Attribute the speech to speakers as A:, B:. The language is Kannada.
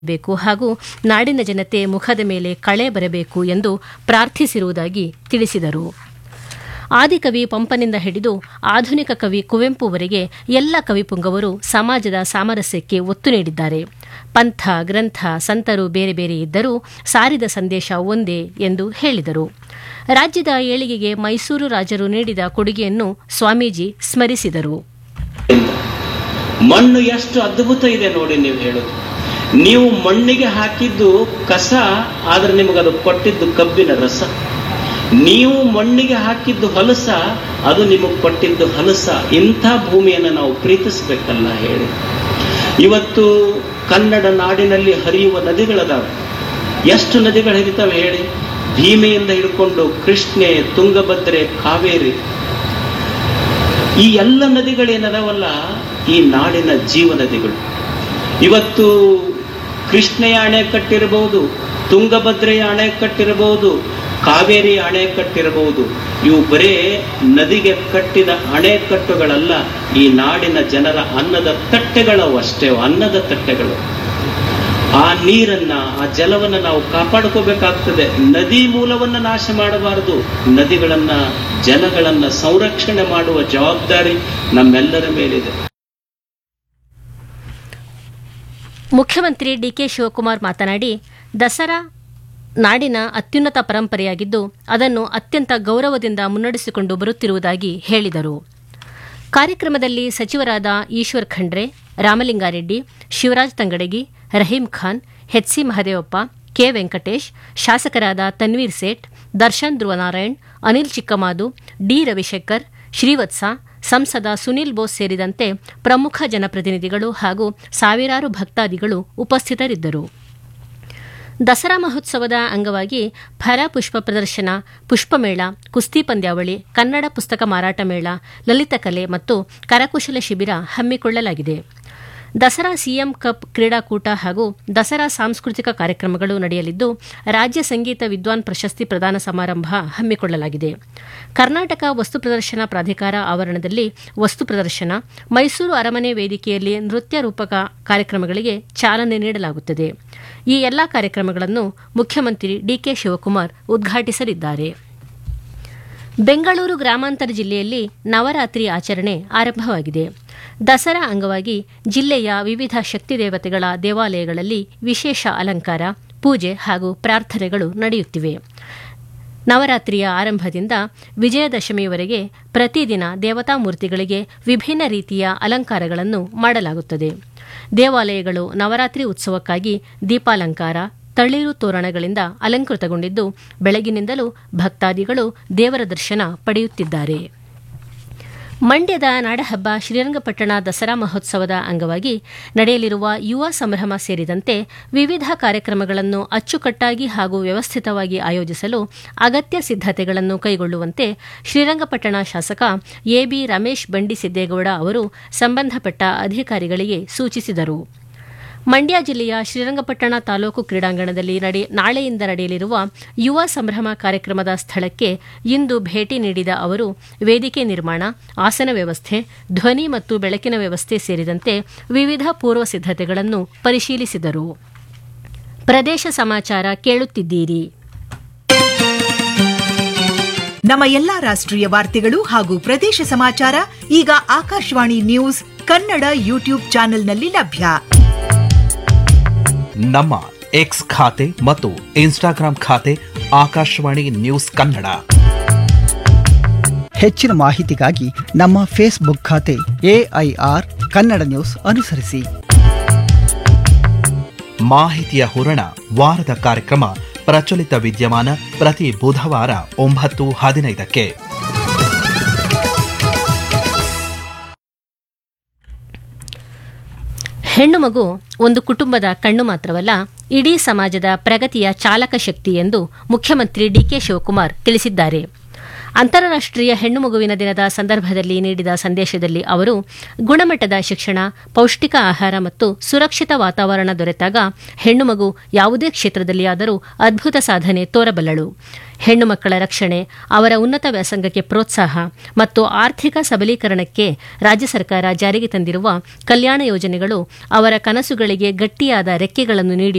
A: ಬೇಕು ಹಾಗೂ ನಾಡಿನ ಜನತೆ ಮುಖದ ಮೇಲೆ ಕಳೆ ಬರಬೇಕು ಎಂದು ಪ್ರಾರ್ಥಿಸಿರುವುದಾಗಿ ತಿಳಿಸಿದರು ಆದಿಕವಿ ಪಂಪನಿಂದ ಹಿಡಿದು ಆಧುನಿಕ ಕವಿ ಕುವೆಂಪುವರೆಗೆ ಎಲ್ಲ ಕವಿಪುಂಗವರು ಸಮಾಜದ ಸಾಮರಸ್ಯಕ್ಕೆ ಒತ್ತು ನೀಡಿದ್ದಾರೆ ಪಂಥ ಗ್ರಂಥ ಸಂತರು ಬೇರೆ ಬೇರೆ ಇದ್ದರೂ ಸಾರಿದ ಸಂದೇಶ ಒಂದೇ ಎಂದು ಹೇಳಿದರು ರಾಜ್ಯದ ಏಳಿಗೆಗೆ ಮೈಸೂರು ರಾಜರು ನೀಡಿದ ಕೊಡುಗೆಯನ್ನು ಸ್ವಾಮೀಜಿ ಸ್ಮರಿಸಿದರು
B: ಮಣ್ಣು ಎಷ್ಟು ಅದ್ಭುತ ಇದೆ ನೋಡಿ ನೀವು ಹೇಳೋದು ನೀವು ಮಣ್ಣಿಗೆ ಹಾಕಿದ್ದು ಕಸ ಆದ್ರೆ ನಿಮಗದು ಕೊಟ್ಟಿದ್ದು ಕಬ್ಬಿನ ರಸ ನೀವು ಮಣ್ಣಿಗೆ ಹಾಕಿದ್ದು ಹೊಲಸ ಅದು ನಿಮಗೆ ಕೊಟ್ಟಿದ್ದು ಹಲಸ ಇಂಥ ಭೂಮಿಯನ್ನು ನಾವು ಪ್ರೀತಿಸಬೇಕಲ್ಲ ಹೇಳಿ ಇವತ್ತು ಕನ್ನಡ ನಾಡಿನಲ್ಲಿ ಹರಿಯುವ ನದಿಗಳದಾವೆ ಎಷ್ಟು ನದಿಗಳು ಹರಿತಾವೆ ಹೇಳಿ ಭೀಮೆಯಿಂದ ಹಿಡ್ಕೊಂಡು ಕೃಷ್ಣೆ ತುಂಗಭದ್ರೆ ಕಾವೇರಿ ಈ ಎಲ್ಲ ನದಿಗಳೇನದಾವಲ್ಲ ಈ ನಾಡಿನ ಜೀವ ನದಿಗಳು ಇವತ್ತು ಕೃಷ್ಣೆಯ ಅಣೆಕಟ್ಟಿರಬಹುದು ತುಂಗಭದ್ರೆಯ ಅಣೆಕಟ್ಟಿರಬಹುದು ಕಾವೇರಿ ಅಣೆಕಟ್ಟಿರಬಹುದು ಇವು ಬರೇ ನದಿಗೆ ಕಟ್ಟಿದ ಅಣೆಕಟ್ಟುಗಳಲ್ಲ ಈ ನಾಡಿನ ಜನರ ಅನ್ನದ ತಟ್ಟೆಗಳವು ಅಷ್ಟೇ ಅನ್ನದ ತಟ್ಟೆಗಳು ಆ ನೀರನ್ನ ಆ ಜಲವನ್ನ ನಾವು ಕಾಪಾಡ್ಕೋಬೇಕಾಗ್ತದೆ ನದಿ ಮೂಲವನ್ನ ನಾಶ ಮಾಡಬಾರದು ನದಿಗಳನ್ನ ಜನಗಳನ್ನ ಸಂರಕ್ಷಣೆ ಮಾಡುವ ಜವಾಬ್ದಾರಿ ನಮ್ಮೆಲ್ಲರ ಮೇಲಿದೆ
A: ಮುಖ್ಯಮಂತ್ರಿ ಡಿಕೆ ಶಿವಕುಮಾರ್ ಮಾತನಾಡಿ ದಸರಾ ನಾಡಿನ ಅತ್ಯುನ್ನತ ಪರಂಪರೆಯಾಗಿದ್ದು ಅದನ್ನು ಅತ್ಯಂತ ಗೌರವದಿಂದ ಮುನ್ನಡೆಸಿಕೊಂಡು ಬರುತ್ತಿರುವುದಾಗಿ ಹೇಳಿದರು ಕಾರ್ಯಕ್ರಮದಲ್ಲಿ ಸಚಿವರಾದ ಈಶ್ವರ್ ಖಂಡ್ರೆ ರಾಮಲಿಂಗಾರೆಡ್ಡಿ ಶಿವರಾಜ್ ತಂಗಡಗಿ ರಹೀಂ ಖಾನ್ ಎಚ್ಸಿ ಮಹದೇವಪ್ಪ ಕೆ ವೆಂಕಟೇಶ್ ಶಾಸಕರಾದ ತನ್ವೀರ್ ಸೇಠ್ ದರ್ಶನ್ ಧ್ರುವನಾರಾಯಣ್ ಅನಿಲ್ ಚಿಕ್ಕಮಾದು ಡಿ ರವಿಶೇಖರ್ ಶ್ರೀವತ್ಸ ಸಂಸದ ಸುನೀಲ್ ಬೋಸ್ ಸೇರಿದಂತೆ ಪ್ರಮುಖ ಜನಪ್ರತಿನಿಧಿಗಳು ಹಾಗೂ ಸಾವಿರಾರು ಭಕ್ತಾದಿಗಳು ಉಪಸ್ಥಿತರಿದ್ದರು ದಸರಾ ಮಹೋತ್ಸವದ ಅಂಗವಾಗಿ ಫರ ಪುಷ್ಪ ಪ್ರದರ್ಶನ ಪುಷ್ಪಮೇಳ ಕುಸ್ತಿ ಪಂದ್ಯಾವಳಿ ಕನ್ನಡ ಪುಸ್ತಕ ಮಾರಾಟ ಮೇಳ ಲಲಿತಕಲೆ ಮತ್ತು ಕರಕುಶಲ ಶಿಬಿರ ಹಮ್ಮಿಕೊಳ್ಳಲಾಗಿದೆ ದಸರಾ ಸಿಎಂ ಕಪ್ ಕ್ರೀಡಾಕೂಟ ಹಾಗೂ ದಸರಾ ಸಾಂಸ್ಕೃತಿಕ ಕಾರ್ಯಕ್ರಮಗಳು ನಡೆಯಲಿದ್ದು ರಾಜ್ಯ ಸಂಗೀತ ವಿದ್ವಾನ್ ಪ್ರಶಸ್ತಿ ಪ್ರದಾನ ಸಮಾರಂಭ ಹಮ್ಮಿಕೊಳ್ಳಲಾಗಿದೆ ಕರ್ನಾಟಕ ವಸ್ತು ಪ್ರದರ್ಶನ ಪ್ರಾಧಿಕಾರ ಆವರಣದಲ್ಲಿ ವಸ್ತು ಪ್ರದರ್ಶನ ಮೈಸೂರು ಅರಮನೆ ವೇದಿಕೆಯಲ್ಲಿ ನೃತ್ಯ ರೂಪಕ ಕಾರ್ಯಕ್ರಮಗಳಿಗೆ ಚಾಲನೆ ನೀಡಲಾಗುತ್ತದೆ ಈ ಎಲ್ಲಾ ಕಾರ್ಯಕ್ರಮಗಳನ್ನು ಮುಖ್ಯಮಂತ್ರಿ ಡಿಕೆ ಶಿವಕುಮಾರ್ ಉದ್ಘಾಟಿಸಲಿದ್ದಾರೆ ಬೆಂಗಳೂರು ಗ್ರಾಮಾಂತರ ಜಿಲ್ಲೆಯಲ್ಲಿ ನವರಾತ್ರಿ ಆಚರಣೆ ಆರಂಭವಾಗಿದೆ ದಸರಾ ಅಂಗವಾಗಿ ಜಿಲ್ಲೆಯ ವಿವಿಧ ಶಕ್ತಿ ದೇವತೆಗಳ ದೇವಾಲಯಗಳಲ್ಲಿ ವಿಶೇಷ ಅಲಂಕಾರ ಪೂಜೆ ಹಾಗೂ ಪ್ರಾರ್ಥನೆಗಳು ನಡೆಯುತ್ತಿವೆ ನವರಾತ್ರಿಯ ಆರಂಭದಿಂದ ವಿಜಯದಶಮಿಯವರೆಗೆ ಪ್ರತಿದಿನ ದೇವತಾ ಮೂರ್ತಿಗಳಿಗೆ ವಿಭಿನ್ನ ರೀತಿಯ ಅಲಂಕಾರಗಳನ್ನು ಮಾಡಲಾಗುತ್ತದೆ ದೇವಾಲಯಗಳು ನವರಾತ್ರಿ ಉತ್ಸವಕ್ಕಾಗಿ ದೀಪಾಲಂಕಾರ ತಳಿರು ತೋರಣಗಳಿಂದ ಅಲಂಕೃತಗೊಂಡಿದ್ದು ಬೆಳಗಿನಿಂದಲೂ ಭಕ್ತಾದಿಗಳು ದೇವರ ದರ್ಶನ ಪಡೆಯುತ್ತಿದ್ದಾರೆ ಮಂಡ್ಯದ ನಾಡಹಬ್ಬ ಶ್ರೀರಂಗಪಟ್ಟಣ ದಸರಾ ಮಹೋತ್ಸವದ ಅಂಗವಾಗಿ ನಡೆಯಲಿರುವ ಯುವ ಸಂಭ್ರಮ ಸೇರಿದಂತೆ ವಿವಿಧ ಕಾರ್ಯಕ್ರಮಗಳನ್ನು ಅಚ್ಚುಕಟ್ಟಾಗಿ ಹಾಗೂ ವ್ಯವಸ್ಥಿತವಾಗಿ ಆಯೋಜಿಸಲು ಅಗತ್ಯ ಸಿದ್ದತೆಗಳನ್ನು ಕೈಗೊಳ್ಳುವಂತೆ ಶ್ರೀರಂಗಪಟ್ಟಣ ಶಾಸಕ ಎಬಿ ರಮೇಶ್ ಬಂಡಿಸಿದ್ದೇಗೌಡ ಅವರು ಸಂಬಂಧಪಟ್ಟ ಅಧಿಕಾರಿಗಳಿಗೆ ಸೂಚಿಸಿದರು ಮಂಡ್ಯ ಜಿಲ್ಲೆಯ ಶ್ರೀರಂಗಪಟ್ಟಣ ತಾಲೂಕು ಕ್ರೀಡಾಂಗಣದಲ್ಲಿ ನಡೆ ನಾಳೆಯಿಂದ ನಡೆಯಲಿರುವ ಯುವ ಸಂಭ್ರಮ ಕಾರ್ಯಕ್ರಮದ ಸ್ಥಳಕ್ಕೆ ಇಂದು ಭೇಟಿ ನೀಡಿದ ಅವರು ವೇದಿಕೆ ನಿರ್ಮಾಣ ಆಸನ ವ್ಯವಸ್ಥೆ ಧ್ವನಿ ಮತ್ತು ಬೆಳಕಿನ ವ್ಯವಸ್ಥೆ ಸೇರಿದಂತೆ ವಿವಿಧ ಪೂರ್ವ ಸಿದ್ದತೆಗಳನ್ನು ಪರಿಶೀಲಿಸಿದರು ಪ್ರದೇಶ ಸಮಾಚಾರ ಕೇಳುತ್ತಿದ್ದೀರಿ
C: ನಮ್ಮ ಎಲ್ಲಾ ರಾಷ್ಟ್ರೀಯ ವಾರ್ತೆಗಳು ಹಾಗೂ ಪ್ರದೇಶ ಸಮಾಚಾರ ಈಗ ಆಕಾಶವಾಣಿ ನ್ಯೂಸ್ ಕನ್ನಡ ಯೂಟ್ಯೂಬ್ ಚಾನೆಲ್ನಲ್ಲಿ ಲಭ್ಯ
D: ನಮ್ಮ ಎಕ್ಸ್ ಖಾತೆ ಮತ್ತು ಇನ್ಸ್ಟಾಗ್ರಾಂ ಖಾತೆ ಆಕಾಶವಾಣಿ ನ್ಯೂಸ್ ಕನ್ನಡ
E: ಹೆಚ್ಚಿನ ಮಾಹಿತಿಗಾಗಿ ನಮ್ಮ ಫೇಸ್ಬುಕ್ ಖಾತೆ ಎಐಆರ್ ಕನ್ನಡ ನ್ಯೂಸ್ ಅನುಸರಿಸಿ
D: ಮಾಹಿತಿಯ ಹೂರಣ ವಾರದ ಕಾರ್ಯಕ್ರಮ ಪ್ರಚಲಿತ ವಿದ್ಯಮಾನ ಪ್ರತಿ ಬುಧವಾರ ಒಂಬತ್ತು ಹದಿನೈದಕ್ಕೆ
A: ಹೆಣ್ಣು ಮಗು ಒಂದು ಕುಟುಂಬದ ಕಣ್ಣು ಮಾತ್ರವಲ್ಲ ಇಡೀ ಸಮಾಜದ ಪ್ರಗತಿಯ ಚಾಲಕ ಶಕ್ತಿ ಎಂದು ಮುಖ್ಯಮಂತ್ರಿ ಡಿಕೆ ಶಿವಕುಮಾರ್ ತಿಳಿಸಿದ್ದಾರೆ ಅಂತಾರಾಷ್ಟ್ರೀಯ ಹೆಣ್ಣು ಮಗುವಿನ ದಿನದ ಸಂದರ್ಭದಲ್ಲಿ ನೀಡಿದ ಸಂದೇಶದಲ್ಲಿ ಅವರು ಗುಣಮಟ್ಟದ ಶಿಕ್ಷಣ ಪೌಷ್ಟಿಕ ಆಹಾರ ಮತ್ತು ಸುರಕ್ಷಿತ ವಾತಾವರಣ ದೊರೆತಾಗ ಹೆಣ್ಣು ಮಗು ಯಾವುದೇ ಕ್ಷೇತ್ರದಲ್ಲಿ ಆದರೂ ಅದ್ಭುತ ಸಾಧನೆ ತೋರಬಲ್ಲಳು ಹೆಣ್ಣು ಮಕ್ಕಳ ರಕ್ಷಣೆ ಅವರ ಉನ್ನತ ವ್ಯಾಸಂಗಕ್ಕೆ ಪ್ರೋತ್ಸಾಹ ಮತ್ತು ಆರ್ಥಿಕ ಸಬಲೀಕರಣಕ್ಕೆ ರಾಜ್ಯ ಸರ್ಕಾರ ಜಾರಿಗೆ ತಂದಿರುವ ಕಲ್ಯಾಣ ಯೋಜನೆಗಳು ಅವರ ಕನಸುಗಳಿಗೆ ಗಟ್ಟಿಯಾದ ರೆಕ್ಕೆಗಳನ್ನು ನೀಡಿ